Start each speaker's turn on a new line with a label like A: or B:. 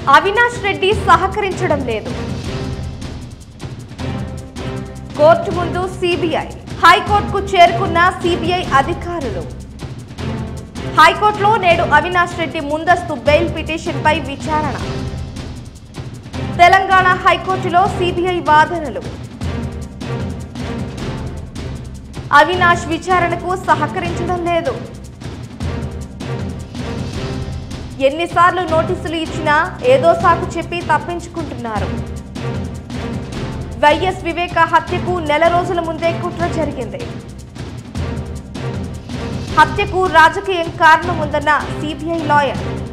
A: అవినాష్ రెడ్డి సహకరించడం లేదు కోర్టు ముందు సిబిఐ హైకోర్టుకు చేరుకున్న సిబిఐ అధికారులు హైకోర్టులో నేడు అవినాష్ రెడ్డి ముందస్తు బెయిల్ పిటిషన్పై విచారణ తెలంగాణ హైకోర్టులో సిబిఐ వాదనలు అవినాష్ విచారణకు సహకరించడం లేదు ఎన్నిసార్లు నోటీసులు ఇచ్చినా ఏదో సాకు చెప్పి తప్పించుకుంటున్నారు వైఎస్ వివేక హత్యకు నెల రోజుల ముందే కుట్ర జరిగింది హత్యకు రాజకీయం కారణం ఉందన్న సిబిఐ లాయర్